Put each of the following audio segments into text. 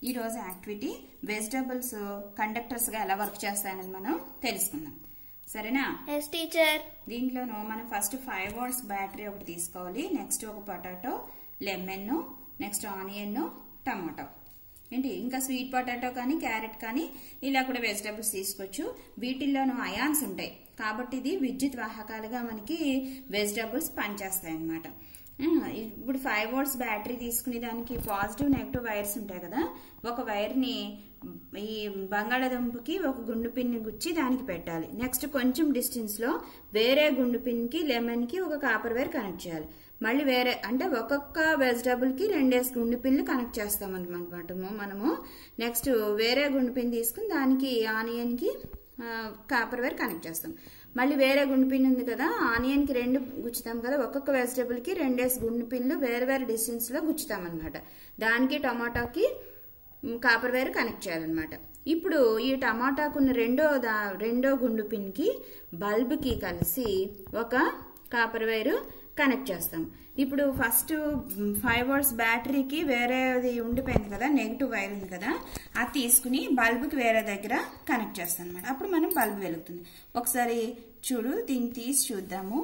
ఈరోజు activity vegetables కండక్టర్స్గా ఎలా work చేస్తాయనేది మనం తెలుసుకుందాం సరేనా ఎస్ టీచర్ దీంట్లోనూ మనం ఫస్ట్ ఫైవ్ వాట్స్ బ్యాటరీ ఒకటి తీసుకోవాలి నెక్స్ట్ ఒక potato lemon next onion tomato ఏంటి ఇంకా స్వీట్ పొటాటో కానీ క్యారెట్ కానీ ఇలా కూడా వెజిటబుల్స్ తీసుకోవచ్చు వీటిల్లోనూ అయాన్స్ ఉంటాయి కాబట్టి ఇది విద్యుత్ వాహకాలుగా మనకి వెజిటబుల్స్ పనిచేస్తాయి అన్నమాట ఇప్పుడు ఫైవ్ వోల్ట్స్ బ్యాటరీ తీసుకునే దానికి పాజిటివ్ నెగిటివ్ వైర్స్ ఉంటాయి కదా ఒక వైర్ని ఈ బంగాళాదుంపకి ఒక గుండు పిన్ని గుచ్చి దానికి పెట్టాలి నెక్స్ట్ కొంచెం డిస్టెన్స్ లో వేరే గుండు పిన్కి లెమన్ కి ఒక కాపర్ వైర్ కనెక్ట్ చేయాలి మళ్ళీ వేరే అంటే ఒక్కొక్క వెజిటబుల్ కి రెండేసి గుండు పిన్లు కనెక్ట్ చేస్తాం అనమాట మనము నెక్స్ట్ వేరే గుండు పిన్ తీసుకుని దానికి ఆనియన్ కి కాపర్ వైర్ కనెక్ట్ చేస్తాం మళ్ళీ వేరే గుండు పిన్ ఉంది కదా ఆనియన్ కి రెండు గుచ్చుతాం కదా ఒక్కొక్క వెజిటబుల్ కి రెండేసి గుండు పిన్లు వేరే వేరే డిస్టెన్స్ లో గుచ్చుతాం అనమాట దానికి టమాటాకి కాపర్ వైర్ కనెక్ట్ చేయాలన్నమాట ఇప్పుడు ఈ టమాటాకున్న రెండో దా రెండో గుండు పిన్కి బల్బ్కి కలిసి ఒక కాపర్ వైర్ కనెక్ట్ చేస్తాం ఇప్పుడు ఫస్ట్ ఫైవ్ అవర్స్ బ్యాటరీకి వేరేది ఉండిపోయింది కదా నెగిటివ్ వైర్ ఉంది కదా అది తీసుకుని బల్బ్కి వేరే దగ్గర కనెక్ట్ చేస్తాం అనమాట అప్పుడు మనం బల్బ్ వెలుగుతుంది ఒకసారి చూడు దీన్ని తీసి చూద్దాము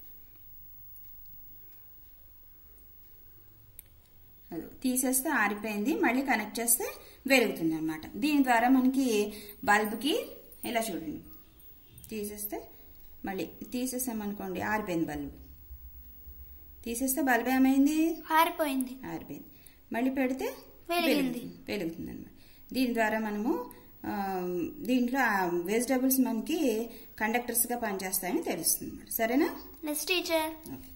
అది తీసేస్తే ఆరిపోయింది మళ్ళీ కనెక్ట్ చేస్తే వెలుగుతుంది అనమాట దీని ద్వారా మనకి బల్బ్కి ఇలా చూడండి తీసేస్తే మళ్ళీ తీసేసామనుకోండి ఆరిపోయింది బల్బ్ తీసేస్తే బల్బ్ ఏమైంది ఆరిపోయింది ఆరిపోయింది మళ్ళీ పెడితే వెలిగింది. వెలుగుతుంది అనమాట దీని ద్వారా మనము ఆ, దీంట్లో వెజిటబుల్స్ మనకి కండక్టర్స్గా పనిచేస్తాయని తెలుస్తుంది అనమాట సరేనా ఎస్ టీచర్ ఓకే